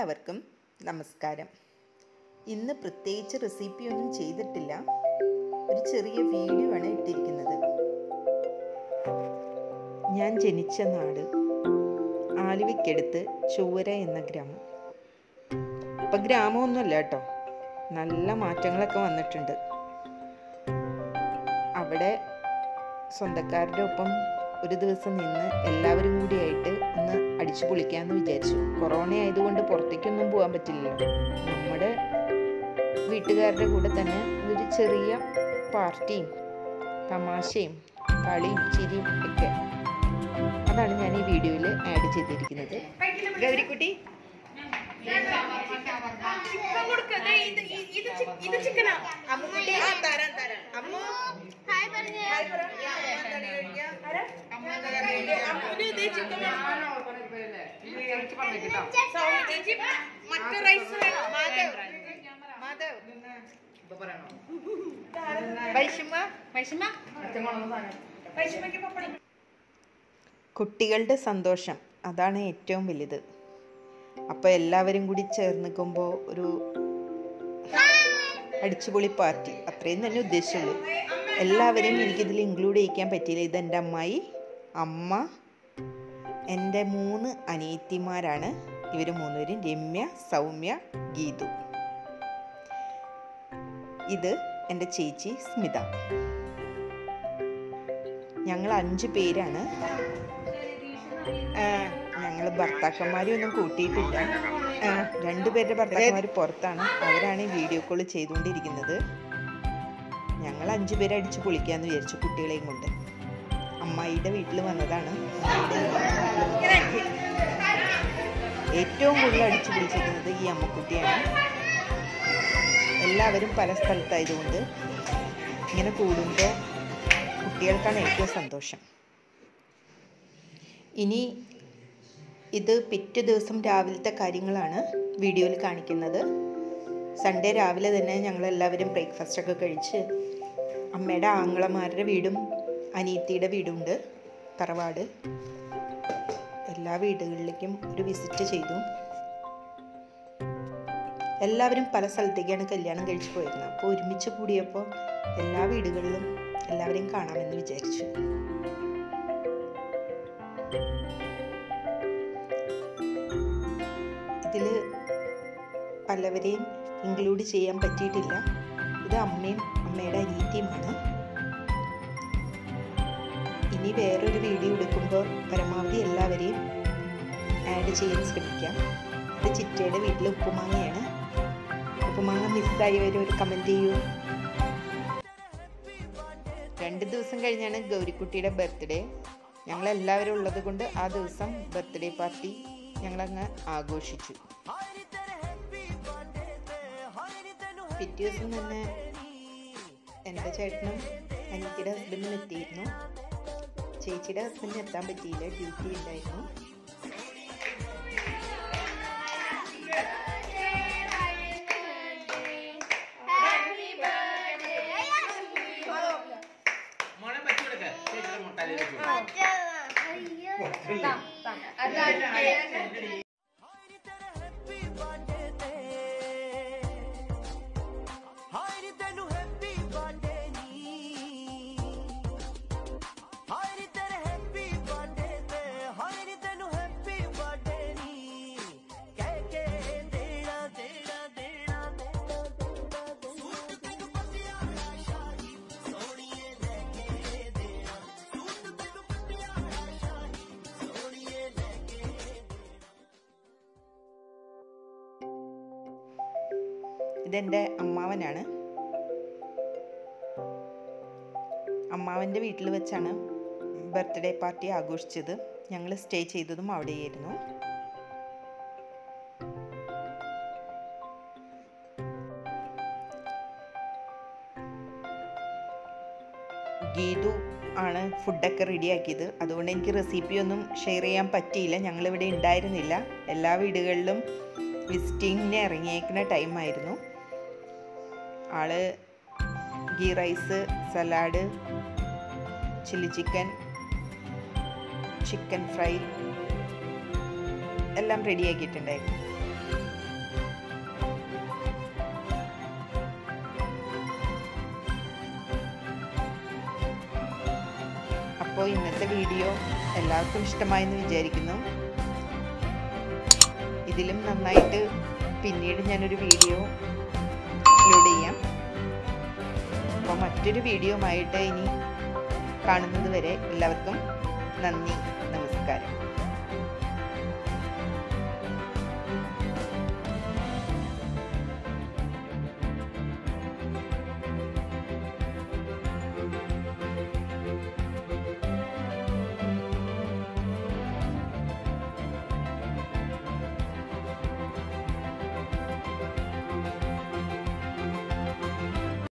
എല്ലാവർക്കും നമസ്കാരം ഇന്ന് പ്രത്യേകിച്ച് റെസിപ്പിയൊന്നും ചെയ്തിട്ടില്ല ഒരു ചെറിയ വീഡിയോ ആണ് ഇട്ടിരിക്കുന്നത് ഞാൻ ജനിച്ച നാട് ആലുവയ്ക്കടുത്ത് ചൊവ്വര എന്ന ഗ്രാമം ഇപ്പം ഗ്രാമമൊന്നുമല്ല കേട്ടോ നല്ല മാറ്റങ്ങളൊക്കെ വന്നിട്ടുണ്ട് അവിടെ സ്വന്തക്കാരുടെ ഒപ്പം ഒരു ദിവസം നിന്ന് എല്ലാവരും കൂടിയായിട്ട് ഒന്ന് അടിച്ചു പൊളിക്കാമെന്ന് വിചാരിച്ചു കൊറോണ ആയതുകൊണ്ട് പുറത്തേക്കൊന്നും പോകാൻ പറ്റില്ലല്ലോ നമ്മുടെ വീട്ടുകാരുടെ കൂടെ തന്നെ ഒരു ചെറിയ പാർട്ടിയും തമാശയും കളിയും ചിരിയും ഒക്കെ അതാണ് ഞാൻ ഈ വീഡിയോയിൽ ആഡ് ചെയ്തിരിക്കുന്നത് ഗൗരിക്കുട്ടി ഇത് ചിക്കനാ അമ്മുക്കുട്ടി തരാം തരാം അമ്മു മറ്റേ റൈസ് വേണോ മാധവ് മാധവ് വൈഷമ്മ കുട്ടികളുടെ സന്തോഷം അതാണ് ഏറ്റവും വലുത് അപ്പോൾ എല്ലാവരും കൂടി ചേർന്ന് നിൽക്കുമ്പോൾ ഒരു അടിച്ചുപൊളി പാർട്ടി അത്രയും തന്നെ ഉദ്ദേശിച്ചുള്ളൂ എല്ലാവരെയും എനിക്കിതിൽ ഇൻക്ലൂഡ് ചെയ്യിക്കാൻ പറ്റിയില്ല ഇതെൻ്റെ അമ്മായി അമ്മ എൻ്റെ മൂന്ന് അനിയത്തിമാരാണ് ഇവർ മൂന്നുപേരും രമ്യ സൗമ്യ ഗീതു ഇത് എൻ്റെ ചേച്ചി സ്മിത ഞങ്ങൾ അഞ്ച് പേരാണ് ഞങ്ങൾ ഭർത്താക്കന്മാരെ ഒന്നും കൂട്ടിയിട്ടില്ല ആ, രണ്ടുപേരുടെ ഭർത്താക്കന്മാർ പുറത്താണ് അവരാണ് ഈ വീഡിയോ കോൾ ചെയ്തുകൊണ്ടിരിക്കുന്നത് ഞങ്ങൾ അഞ്ചു പേരെ അടിച്ച് പൊളിക്കാന്ന് വിചാരിച്ചു കുട്ടികളെയും കൊണ്ട് അമ്മായിയുടെ വീട്ടിൽ വന്നതാണ് അമ്മായിയുടെ വീട്ടിൽ വന്നതാണ്. ഏറ്റവും കൂടുതൽ അടിച്ചു പൊളിച്ചിരിക്കുന്നത് ഈ അമ്മക്കുട്ടിയാണ് എല്ലാവരും പല സ്ഥലത്തായതുകൊണ്ട് ഇങ്ങനെ കൂടുമ്പോൾ കുട്ടികൾക്കാണ് ഏറ്റവും സന്തോഷം ഇനി ഇത് പിറ്റേ ദിവസം രാവിലത്തെ കാര്യങ്ങളാണ് വീഡിയോയിൽ കാണിക്കുന്നത് സൺഡേ രാവിലെ തന്നെ ഞങ്ങൾ എല്ലാവരും ബ്രേക്ക്ഫാസ്റ്റ് ഒക്കെ കഴിച്ച് അമ്മയുടെ ആങ്ങളമാരുടെ വീടും അനിയത്തിയുടെ വീടുണ്ട് തറവാട് എല്ലാ വീടുകളിലേക്കും ഒരു വിസിറ്റ് ചെയ്തു എല്ലാവരും പല സ്ഥലത്തേക്കാണ് കല്യാണം കഴിച്ചു പോയിരുന്നത് അപ്പോൾ ഒരുമിച്ച് കൂടിയപ്പോൾ എല്ലാ വീടുകളിലും എല്ലാവരെയും കാണാമെന്ന് വിചാരിച്ചു ഇതിൽ പലവരെയും ഇൻക്ലൂഡ് ചെയ്യാൻ പറ്റിയിട്ടില്ല ഇത് അമ്മയും അമ്മയുടെ അനിയത്തിയുമാണ് ഇനി വേറൊരു വീഡിയോ എടുക്കുമ്പോൾ പരമാവധി എല്ലാവരെയും ആഡ് ചെയ്യാൻ ശ്രമിക്കാം ഇത് ചിറ്റയുടെ വീട്ടിലെ ഉപ്പുമാങ്ങയാണ് ഉപ്പുമാങ്ങ മിസ്സായവർ ഒരു കമൻറ്റ് ചെയ്യൂ രണ്ട് ദിവസം കഴിഞ്ഞാണ് ഗൗരിക്കുട്ടിയുടെ ബർത്ത്ഡേ ഞങ്ങൾ എല്ലാവരും ഉള്ളത് കൊണ്ട് ആ ദിവസം ബർത്ത്ഡേ പാർട്ടി ഞങ്ങളങ്ങ് ആഘോഷിച്ചു പിറ്റേ ദിവസം തന്നെ എൻ്റെ ചേട്ടനും അനിയത്തിയുടെ ഹസ്ബൻഡും എത്തിയിരുന്നു ചേച്ചിയുടെ ഹസ്ബൻഡിന് എത്താൻ പറ്റിയില്ല ഡ്യൂട്ടി ഉണ്ടായിരുന്നു മോനെ വെച്ചു കൊടുക്ക ചേച്ചിയുടെ മുട്ടാലി വെച്ചു കൊടുക്ക. ഇതെൻ്റെ അമ്മാവനാണ് അമ്മാവൻ്റെ വീട്ടിൽ വെച്ചാണ് ബർത്ത്ഡേ പാർട്ടി ആഘോഷിച്ചത് ഞങ്ങൾ സ്റ്റേ ചെയ്തതും അവിടെയായിരുന്നു ഗീതു ആണ് ഫുഡൊക്കെ റെഡിയാക്കിയത് അതുകൊണ്ട് എനിക്ക് റെസിപ്പി ഒന്നും ഷെയർ ചെയ്യാൻ പറ്റിയില്ല ഞങ്ങളിവിടെ ഉണ്ടായിരുന്നില്ല എല്ലാ വീടുകളിലും വിസിറ്റിങ്ങിന് ഇറങ്ങിയേക്കുന്ന ടൈമായിരുന്നു ആള് ghee rice salad chilli chicken chicken fry എല്ലാം റെഡിയാക്കിയിട്ടുണ്ടായിരുന്നു അപ്പോൾ ഇന്നത്തെ വീഡിയോ എല്ലാവർക്കും ഇഷ്ടമായെന്ന് വിചാരിക്കുന്നു ഇതിലും നന്നായിട്ട് പിന്നീട് ഞാനൊരു വീഡിയോ അപ്ലോഡ് ചെയ്യാം അപ്പോൾ മറ്റൊരു വീഡിയോ ആയിട്ട് ഇനി കാണുന്നത് വരെ എല്ലാവർക്കും നന്ദി നമസ്കാരം